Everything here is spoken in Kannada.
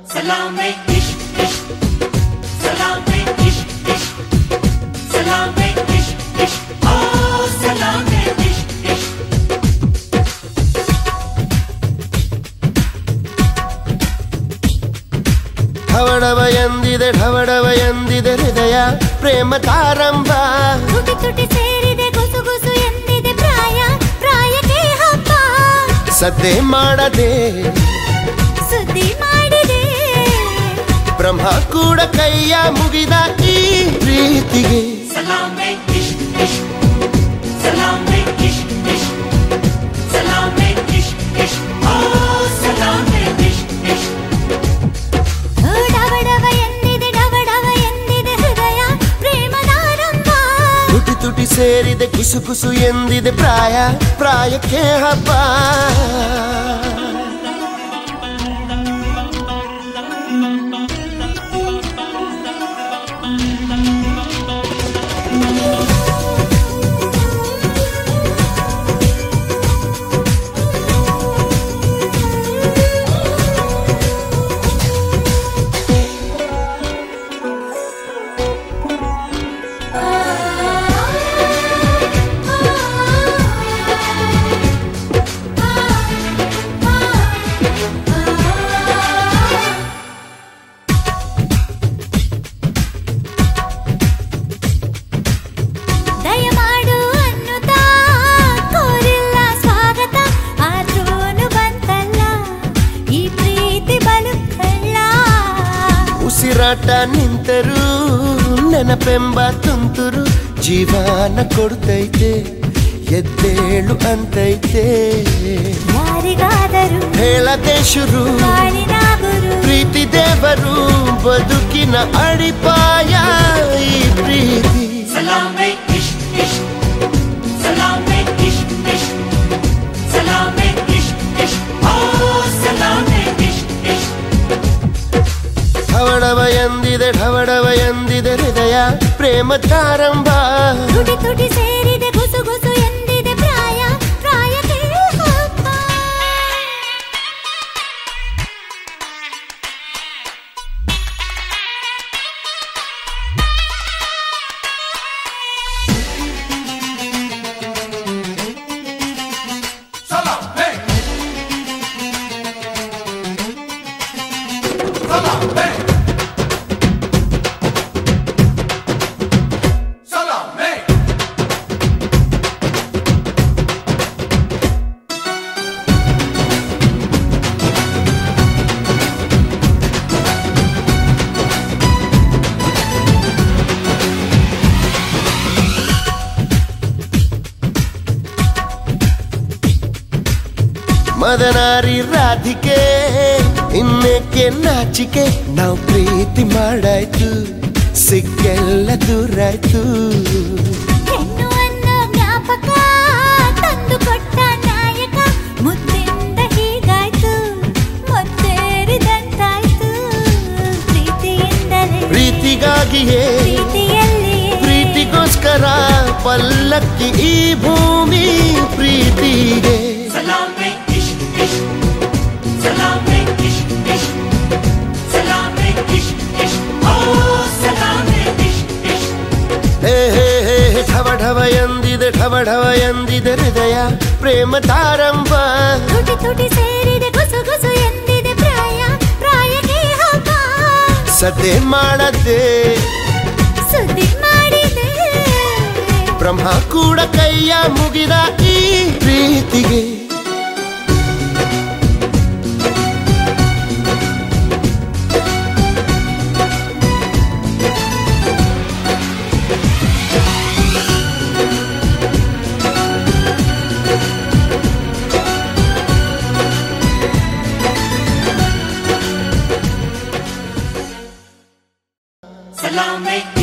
Salame, ish, ish. Salame, ish, ish. Salame, ish, ish. Oh, salame, ish, ish. ಢವಡವ ಎಂದಿದೆ ಢವಡವ ಎಂದಿದೆ ಹೃದಯ ಪ್ರೇಮ ತಾರಂಭ ತುಟಿ ತುಟಿ ಸೇರಿದೆ ಗುಸು ಗುಸು ಎಂದಿದೆ ಪ್ರಾಯ ಪ್ರಾಯಕ್ಕೆ ಹಬ್ಬ ಸದ್ದೆ ಮಾಡದೆ ಸುದ್ದಿ ಮಾಡಿದೆ ಬ್ರಹ್ಮ ಕೂಡ ಕೈಯ ಮುಗಿದ ಈ ಪ್ರೀತಿಗೆ Salame, ish, ish. Salame, ish, ish. Salame, ish, ish. Oh, salame, ish, ish. ಓ, ಡವಡವ ಎಂದಿದೆ ಡವಡವ ಎಂದಿದೆ ಹೃದಯ ಪ್ರೇಮದಾರಂಭ ತುಟಿ ತುಟಿ ಸೇರಿದೆ ಕುಸು ಕುಸು ಎಂದಿದೆ ಪ್ರಾಯ ಪ್ರಾಯಕ್ಕೆ ಹಬ್ಬ ದಯಮಾಡು ಅನ್ನುತ್ತಾ ಕೋರಿಲ್ಲ ಸ್ವಾಗತ ಆದ್ರೂನು ಬಂತಲ್ಲ ಈ ಪ್ರೀತಿ ಬಲು ಕಳ್ಳ ಉಸಿರಾಟ ನಿಂತರೂ ನೆನಪೆಂಬ ತುಂತುರು ಜೀವನ ಕೊಡ್ತೈತೆ ಎದ್ದೇಳು ಅಂತೈತೆ ಯಾರಿಗಾದರೂ ಹೇಳದೆ ಶುರು ಬಾಳಿನ ಗುರು ಪ್ರೀತಿ ದೇವರು ಬದುಕಿನ ಅಡಿಪಾಯ ಈ ಪ್ರೀತಿ Salame, ish, ish. Salame, ish, ish. Salame, ish, ish. Oh, salame, ish, ish. ಢವಡವ ಎಂದಿದೆ ಢವಡವ ಎಂದಿದೆ ಹೃದಯ ಪ್ರೇಮ ತಾರಂಭ ತುಟಿ ತುಟಿ ಸೇರಿದೆ ಗುಸು ಗುಸು ಎಂದಿದೆ ಪ್ರಾಯ ಪ್ರಾಯಕ್ಕೆ ಹಬ್ಬ ಮದನಾರಿ ರಾಧಿಕೆ ಇನ್ನೇಕೆ ನಾಚಿಕೆ ನಾವು ಪ್ರೀತಿ ಮಾಡಾಯ್ತು ಸಿಕ್ಕೆಲ್ಲ ದೂರಾಯ್ತು ಹೆಣ್ಣು ಅನ್ನೋ ಜ್ಞಾಪಕ ತಂದು ಕೊಟ್ಟ ನಾಯಕ ಮುದ್ದಿಂದ ಹೀಗಾಯ್ತು ಮೊತ್ತೇರಿದಂತಾಯ್ತು ಪ್ರೀತಿಯಿಂದಲೇ ಪ್ರೀತಿಗಾಗಿಯೇ ಪ್ರೀತಿಯಲ್ಲಿಯೇ ಪ್ರೀತಿಗೋಸ್ಕರ ಪಲ್ಲಕ್ಕಿ ಈ ಭೂಮಿ ಪ್ರೀತಿಗೆ Salame, ish, ish. Salame, ish, ish. Salame, ish, ish. Oh, salame, ish, ish. ಹೇ ಹೇ ಹೇ ಹೇ, ಢವ ಢವ ಎಂದಿದೆ ಢವ ಢವ ಎಂದಿದೆ ಹೃದಯ ಪ್ರೇಮ ತಾರಂಭ ತುಟಿ ತುಟಿ ಸೇರಿದೆ ಗುಸು ಗುಸು ಎಂದಿದೆ ಪ್ರಾಯ ಪ್ರಾಯಕ್ಕೆ ಹಬ್ಬ ಸದ್ದೆ ಮಾಡದೆ ಸುದ್ದಿ ಮಾಡಿದೆ ಬ್ರಹ್ಮ ಕೂಡ ಕೈಯ ಮುಗಿದ ಈ ಪ್ರೀತಿಗೆ Salame,